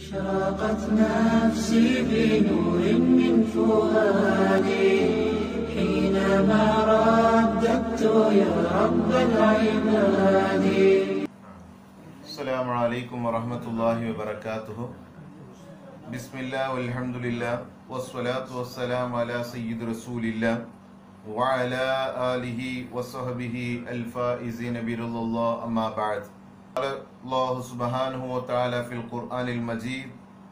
أشرقت نفسي بنور من فؤادي حينما رددت يا رب العباد السلام عليكم ورحمة الله وبركاته بسم الله والحمد لله والصلاة والسلام على سيد رسول الله وعلى آله وصحبه الفائزين برضا الله أما بعد قال الله سبحانه وتعالى في القرآن المجيد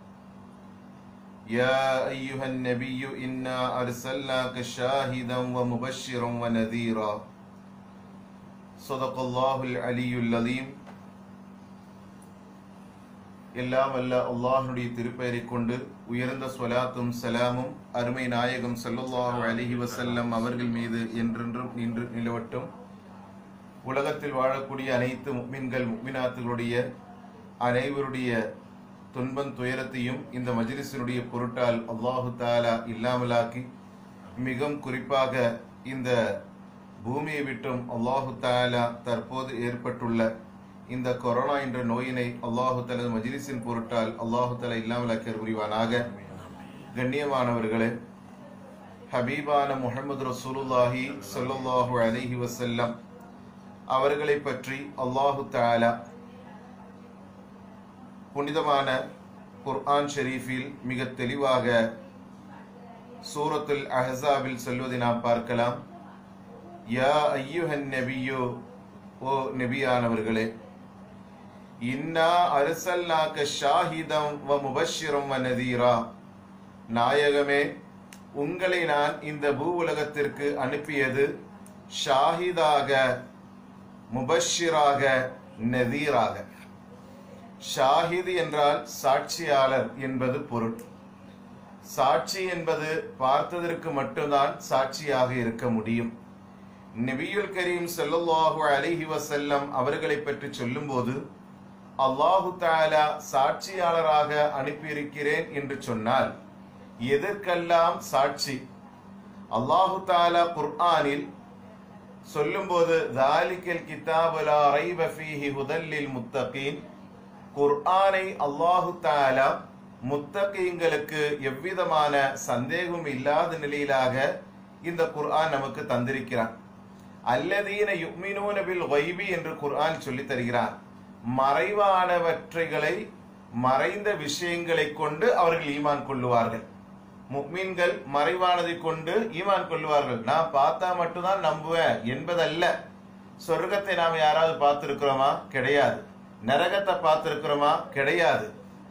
يا أيها النبي إنا أرسلناك شاهدا ومبشرا ونذيرا صدق الله العلي العظيم எல்லாம் வல்ல அல்லாஹ்வுடைய திருப்பெயரை கொண்டு உயர்ந்த ஸ்வலாத்தும் சலாமும் அருமை நாயகம் ஸல்லல்லாஹு அலைஹி வஸல்லம் அவர்கள் மீது என்றென்றும் நின்று நிலவட்டும் உலகத்தில் வாழக்கூடிய அனைத்து முக்மின்கள் முக்மினாத்துகளுடைய அனைவருடைய துன்பம் துயரத்தையும் இந்த மஜ்லிஸினுடைய பொருட்டால் அல்லாஹு தாலா இல்லாமலாக்கி மிகவும் குறிப்பாக இந்த பூமியை விட்டும் அல்லாஹு தாலா தற்போது ஏற்பட்டுள்ள இந்த கொரோனா என்ற நோயினை அல்லாஹு தலது மஜ்லிஸின் பொருட்டால் அல்லாஹு தலா இல்லாமலாக்கிய புரிவானாக கண்ணியமானவர்களே ஹபீபான முஹம்மது ரசூலுல்லாஹி ஸல்லல்லாஹு அலைஹி வஸல்லம் அவர்களை பற்றி அல்லாஹு தாலா புனிதமான குர்ஆன் ஷெரீஃபில் மிக தெளிவாக சூரத்துல் அஹஸாபில் சொல்வதை நாம் பார்க்கலாம் யா ஐயுஹன் நபியோ ஓ நபியானவர்களே இன்னா அரசல்லாக்க ஷாஹிதம் வ முபஷிரம் வ நதீரா நாயகமே உங்களை நான் இந்த பூ உலகத்திற்கு அனுப்பியது ஷாஹிதாக முபஷிராக நதீராக ஷாஹிது என்றால் சாட்சியாளர் என்பது பொருள் சாட்சி என்பது பார்த்ததற்கு மட்டும்தான் சாட்சியாக இருக்க முடியும் நபியுல் கரீம் ஸல்லல்லாஹு அலைஹி வஸல்லம் அவர்களை பற்றி சொல்லும்போது அல்லாஹு தாலா சாட்சியாளராக அனுப்பியிருக்கிறேன் என்று சொன்னால் எதற்கெல்லாம் சாட்சி அல்லாஹு தாலா குர்ஆனில் சொல்லும்போது தாலிக்கல் கிதாபுலா ரைப ஃபீஹி ஹுதல்லில் முத்தகீன் குர்ஆனை அல்லாஹு தாலா முத்தகீங்களுக்கு எவ்விதமான சந்தேகம் இல்லாத நிலையிலாக இந்த குர்ஆன் நமக்கு தந்திருக்கிறான் அல்லதீன யுக்மினூன பில் வைபி என்று குர்ஆன் சொல்லி தருகிறான் மறைவானவற்றைகளை மறைந்த விஷயங்களை கொண்டு அவர்கள் ஈமான் கொள்ளுவார்கள் முக்மீன்கள் மறைவானதை கொண்டு ஈமான் கொள்ளுவார்கள் நான் பார்த்தா மட்டும்தான் நம்புவேன் என்பதல்ல சொர்க்கத்தை நாம் யாராவது பார்த்திருக்கிறோமா கிடையாது நரகத்தை பார்த்திருக்கிறோமா கிடையாது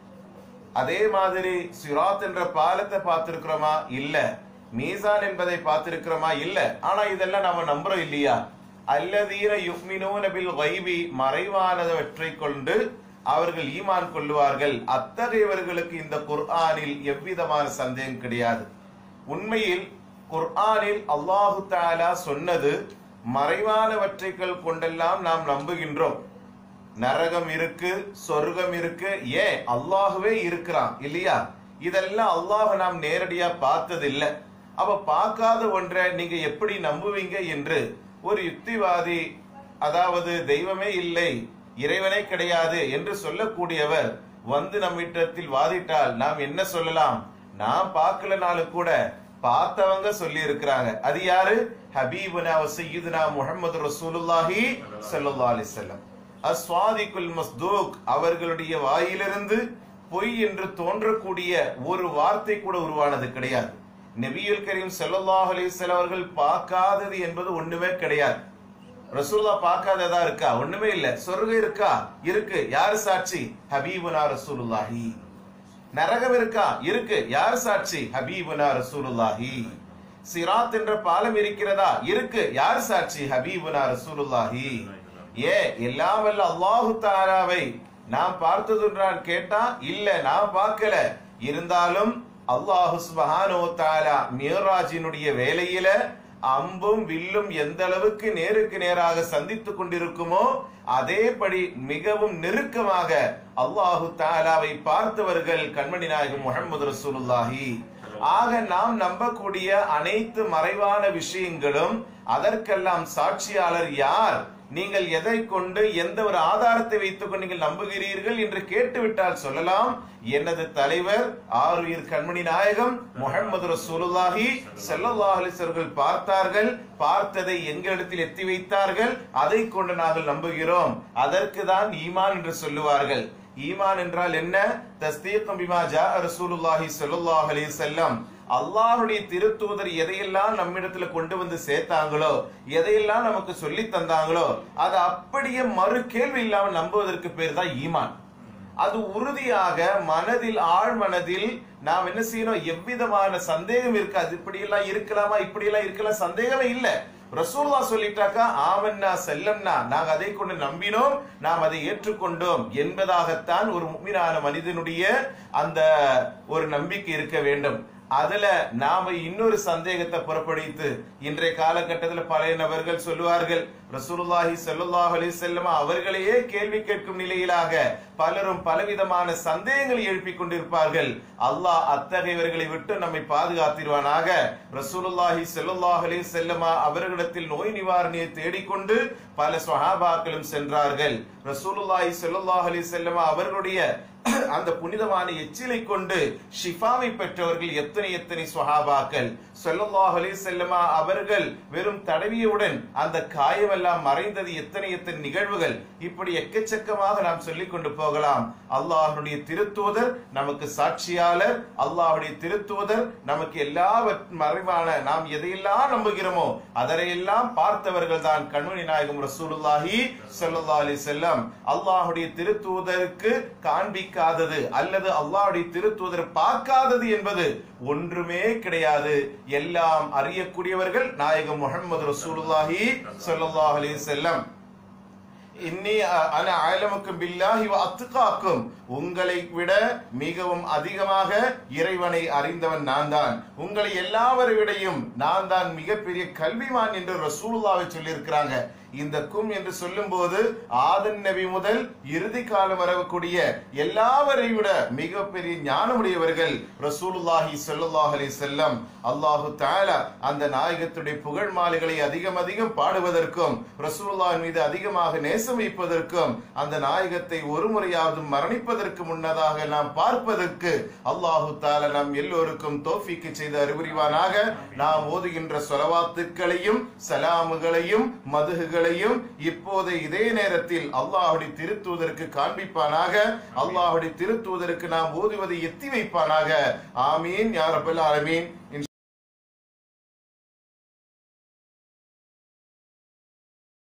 அதே மாதிரி சிராத் என்ற பாலத்தை பார்த்திருக்கிறோமா இல்ல மீசான் என்பதை பார்த்திருக்கிறோமா இல்ல ஆனா இதெல்லாம் நாம நம்புறோம் இல்லையா அல்லதீன யுக்மினூன பில் வைபி மறைவானவற்றை கொண்டு அவர்கள் ஈமான் கொள்ளுவார்கள் அத்தகையவர்களுக்கு இந்த குர்ஆனில் எவ்விதமான சந்தேகம் கிடையாது உண்மையில் குர்ஆனில் அல்லாஹு தாலா சொன்னது மறைவானவற்றைகள் கொண்டெல்லாம் நாம் நம்புகின்றோம் நரகம் இருக்கு சொர்க்கம் இருக்கு ஏன் அல்லாஹுவே இருக்கிறான் இல்லையா இதெல்லாம் அல்லாஹ் நாம் நேரடியா பார்த்ததில்லை அப்ப பார்க்காத ஒன்றை நீங்க எப்படி நம்புவீங்க என்று ஒரு யுக்திவாதி அதாவது தெய்வமே இல்லை இறைவனே கிடையாது என்று சொல்லக்கூடியவர் வந்து நம்மிடத்தில் வாதிட்டால் நாம் என்ன சொல்லலாம் நான் பார்க்கலனாலும் கூட பார்த்தவங்க சொல்லி இருக்கிறாங்க அது யாரு ஹபீபுனா சையீதுனா முஹம்மது ரசூலுல்லாஹி ஸல்லல்லாஹு அலைஹி வஸல்லம் அஸ்வாதிக்குல் மஸ்தூக் அவர்களுடைய வாயிலிருந்து பொய் என்று தோன்றக்கூடிய ஒரு வார்த்தை கூட உருவானது கிடையாது நபியுல் கரீம் ஸல்லல்லாஹு அலைஹி வஸல்லம் அவர்கள் பார்க்காதது என்பது ஒண்ணுமே கிடையாது ரசூல்லா பார்க்காததா இருக்கா ஒண்ணுமே இல்ல சொர்க்கம் இருக்கா இருக்கு யாரு சாட்சி ஹபீபுனா ரசூலுல்லாஹி நரகம் இருக்கா இருக்கு யார் சாட்சி ஹபீபுனா ரசூலுல்லாஹி சிராத் என்ற பாலம் இருக்கிறதா இருக்கு யார் சாட்சி ஹபீபுனா ரசூலுல்லாஹி ஏ எல்லாம் வல்ல அல்லாஹு தாலாவை நாம் பார்த்ததுன்றான் கேட்டா இல்ல நான் பார்க்கல இருந்தாலும் அல்லாஹு சுபஹானோ தாலா மியராஜினுடைய வேலையில அம்பும் வில்லும் எந்த அளவுக்கு நேருக்கு நேராக சந்தித்துக் கொண்டிருக்குமோ அதேபடி மிகவும் நெருக்கமாக அல்லாஹு தாலாவை பார்த்தவர்கள் கண்மணி நாயகம் முகமது ரசூலுல்லாஹி ஆக நாம் நம்பக்கூடிய அனைத்து மறைவான விஷயங்களும் அதற்கெல்லாம் சாட்சியாளர் யார் நீங்கள் எதை கொண்டு எந்த ஒரு ஆதாரத்தை வைத்துக் கொண்டு நீங்கள் நம்புகிறீர்கள் என்று கேட்டுவிட்டால் சொல்லலாம் எனது தலைவர் ஆறுயிர் கண்மணி நாயகம் முகமது ரசூலுல்லாஹி ஸல்லல்லாஹு அலைஹி வஸல்லம் பார்த்தார்கள் பார்த்ததை எங்களிடத்தில் எத்தி வைத்தார்கள் அதை கொண்டு நாங்கள் நம்புகிறோம் அதற்கு தான் ஈமான் என்று சொல்லுவார்கள் ஈமான் என்றால் என்ன தஸ்தீகம் பிமா ஜா ரசூலுல்லாஹி ஸல்லல்லாஹு அலைஹி வஸல்லம் அல்லாஹ்வுடைய திருத்தூதர் எதையெல்லாம் நம்மிடத்துல கொண்டு வந்து சேர்த்தாங்களோ எதையெல்லாம் நமக்கு சொல்லி தந்தாங்களோ அதை அப்படியே மறு கேள்வி இல்லாமல் நம்புவதற்கு பேர் தான் ஈமான் அது உறுதியாக மனதில் ஆழ் மனதில் நாம் என்ன செய்யணும் எவ்விதமான சந்தேகம் இருக்காது இப்படி எல்லாம் இருக்கலாமா இப்படி எல்லாம் இருக்கலாம் சந்தேகமே இல்ல ரசூல்லா சொல்லிட்டாக்கா ஆமன்னா செல்லம்னா நாங்க அதை கொண்டு நம்பினோம் நாம் அதை ஏற்றுக்கொண்டோம் என்பதாகத்தான் ஒரு முக்மீனான மனிதனுடைய அந்த ஒரு நம்பிக்கை இருக்க வேண்டும் அதுல நாம இன்னொரு சந்தேகத்தை புறப்படுவித்து இன்றைய காலகட்டத்தில் பழைய நபர்கள் சொல்லுவார்கள் ரசூலுல்லாஹி ஸல்லல்லாஹு அலைஹி வஸல்லம் அவர்களையே கேள்வி கேட்கும் நிலையிலாக பலரும் பலவிதமான சந்தேகங்களை எழுப்பிக் கொண்டிருப்பார்கள் அல்லாஹ் அத்தகையவர்களை விட்டு நம்மை பாதுகாத்திருவானாக ரசூலுல்லாஹி ஸல்லல்லாஹு அலைஹி வஸல்லம் அவர்களிடத்தில் நோய் நிவாரணியை தேடிக்கொண்டு பல சுஹாபாக்களும் சென்றார்கள் ரசூலுல்லாஹி ஸல்லல்லாஹு அலைஹி வஸல்லம் அவர்களுடைய அந்த புனிதமான எச்சிலை கொண்டு ஷிஃபாவை பெற்றவர்கள் எத்தனை எத்தனை சுஹாபாக்கள் ஸல்லல்லாஹு அலைஹி வஸல்லமா அவர்கள் வெறும் தடவியவுடன் அந்த காயமெல்லாம் மறைந்தது எத்தனை எத்தனை நிகழ்வுகள் இப்படி எக்கச்சக்கமாக நாம் சொல்லிக் கொண்டு போகலாம் அல்லாஹ்வுடைய திருத்தூதர் நமக்கு சாட்சியாளர் அல்லாஹ்வுடைய திருத்தூதர் நமக்கு எல்லாவற்ற மறைவான நாம் எதையெல்லாம் நம்புகிறோமோ அதனையெல்லாம் பார்த்தவர்கள் தான் கண்மணி நாயகம் ரசூலுல்லாஹி ஸல்லல்லாஹு அலைஹி வஸல்லம் அல்லாஹ்வுடைய திருத்தூதருக்கு காண்பிக்காதது அல்லது அல்லாஹ்வுடைய திருத்தூதர் பார்க்காதது என்பது ஒன்றுமே கிடையாது எல்லாம் அறியக்கூடியவர்கள் நாயகம் முஹம்மது ரசூலுல்லாஹி ஸல்லல்லாஹு அலைஹி வஸல்லம் இன்னி அன ஆலமுக்கும் பில்லாஹி வ அத்துகாக்கும் உங்களை விட மிகவும் அதிகமாக இறைவனை அறிந்தவன் நான் தான் உங்களை எல்லாவரை விடையும் நான் தான் மிகப்பெரிய கல்விமான் என்று ரசூலுல்லாவை சொல்லியிருக்கிறாங்க இந்த கும் என்று சொல்லும் போது ஆதன் நபி முதல் இறுதி காலம் வரக்கூடிய எல்லாவரை விட மிகப்பெரிய ஞானமுடையவர்கள் ரசூலுல்லாஹி ஸல்லல்லாஹு அலைஹி வஸல்லம் அல்லாஹு தஆலா அந்த நாயகத்துடைய புகழ் மாலைகளை அதிகம் அதிகம் பாடுவதற்கும் ரசூலுல்லாஹின் மீது அதிகமாக நேசம் வைப்பதற்கும் அந்த நாயகத்தை ஒரு முறையாவது மரணிப்பதற்கு முன்னதாக நாம் பார்ப்பதற்கு அல்லாஹு தஆலா நாம் எல்லோருக்கும் தோஃபிக்கு செய்து அறிவுரிவானாக நாம் ஓதுகின்ற சொலவாத்துக்களையும் சலாமுகளையும் மதுகுகளையும் இப்போது இதே நேரத்தில் அல்லாஹுடைய திருத்தூதருக்கு காண்பிப்பானாக அல்லாஹுடைய திருத்தூதருக்கு நாம் ஓதுவதை எத்தி வைப்பானாக ஆமீன் யா ரப்பல் ஆலமீன்